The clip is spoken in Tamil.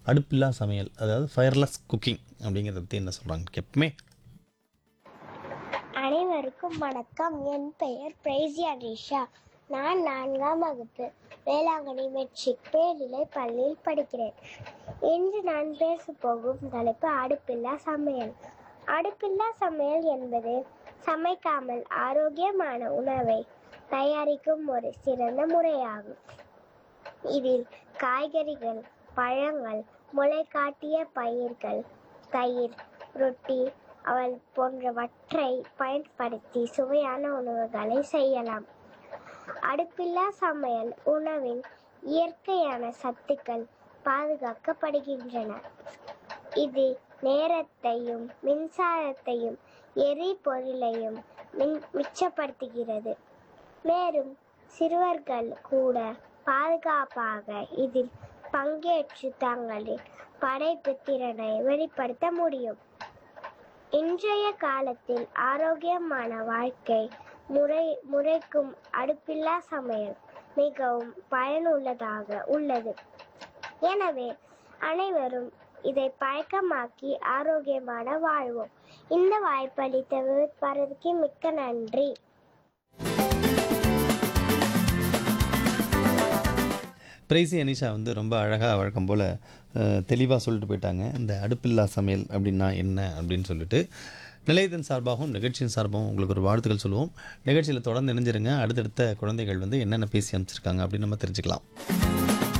அடுப்பில்லா சமையல் அதாவது ஃபயர்லெஸ் குக்கிங் அப்படிங்கிறத பற்றி என்ன சொல்கிறாங்க எப்பவுமே அனைவருக்கும் வணக்கம் என் பெயர் பிரைசியா ரிஷா நான் நான்காம் வகுப்பு வேளாங்கண்ணி மெட்ரிக் மேல்நிலை பள்ளியில் படிக்கிறேன் இன்று நான் பேசப் போகும் தலைப்பு அடுப்பில்லா சமையல் அடுப்பில்லா சமையல் என்பது சமைக்காமல் ஆரோக்கியமான உணவை தயாரிக்கும் ஒரு சிறந்த முறையாகும் இதில் காய்கறிகள் பழங்கள் முளைகாட்டிய பயிர்கள் தயிர் ரொட்டி அவள் போன்றவற்றை பயன்படுத்தி சுவையான உணவுகளை செய்யலாம் அடுப்பில்லா சமையல் உணவின் இயற்கையான சத்துக்கள் பாதுகாக்கப்படுகின்றன இது நேரத்தையும் மின்சாரத்தையும் எரிபொருளையும் மின் மிச்சப்படுத்துகிறது மேலும் சிறுவர்கள் கூட பாதுகாப்பாக இதில் பங்கேற்று தங்களின் படைப்பு திறனை வெளிப்படுத்த முடியும் இன்றைய காலத்தில் ஆரோக்கியமான வாழ்க்கை முறை முறைக்கும் அடுப்பில்லா சமையல் மிகவும் பயனுள்ளதாக உள்ளது எனவே அனைவரும் இதை பழக்கமாக்கி ஆரோக்கியமான வாழ்வோம் இந்த வாய்ப்பளித்த விவரத்திற்கு மிக்க நன்றி பிரைசி அனிஷா வந்து ரொம்ப அழகாக வழக்கம் போல் தெளிவாக சொல்லிட்டு போயிட்டாங்க இந்த அடுப்பில்லா சமையல் அப்படின்னா என்ன அப்படின்னு சொல்லிட்டு நிலையத்தின் சார்பாகவும் நிகழ்ச்சியின் சார்பாகவும் உங்களுக்கு ஒரு வாழ்த்துக்கள் சொல்லுவோம் நிகழ்ச்சியில் தொடர்ந்து இணைஞ்சிருங்க அடுத்தடுத்த குழந்தைகள் வந்து என்னென்ன பேசி அமைச்சிருக்காங்க அப்படின்னு நம்ம தெரிஞ்சுக்கலாம்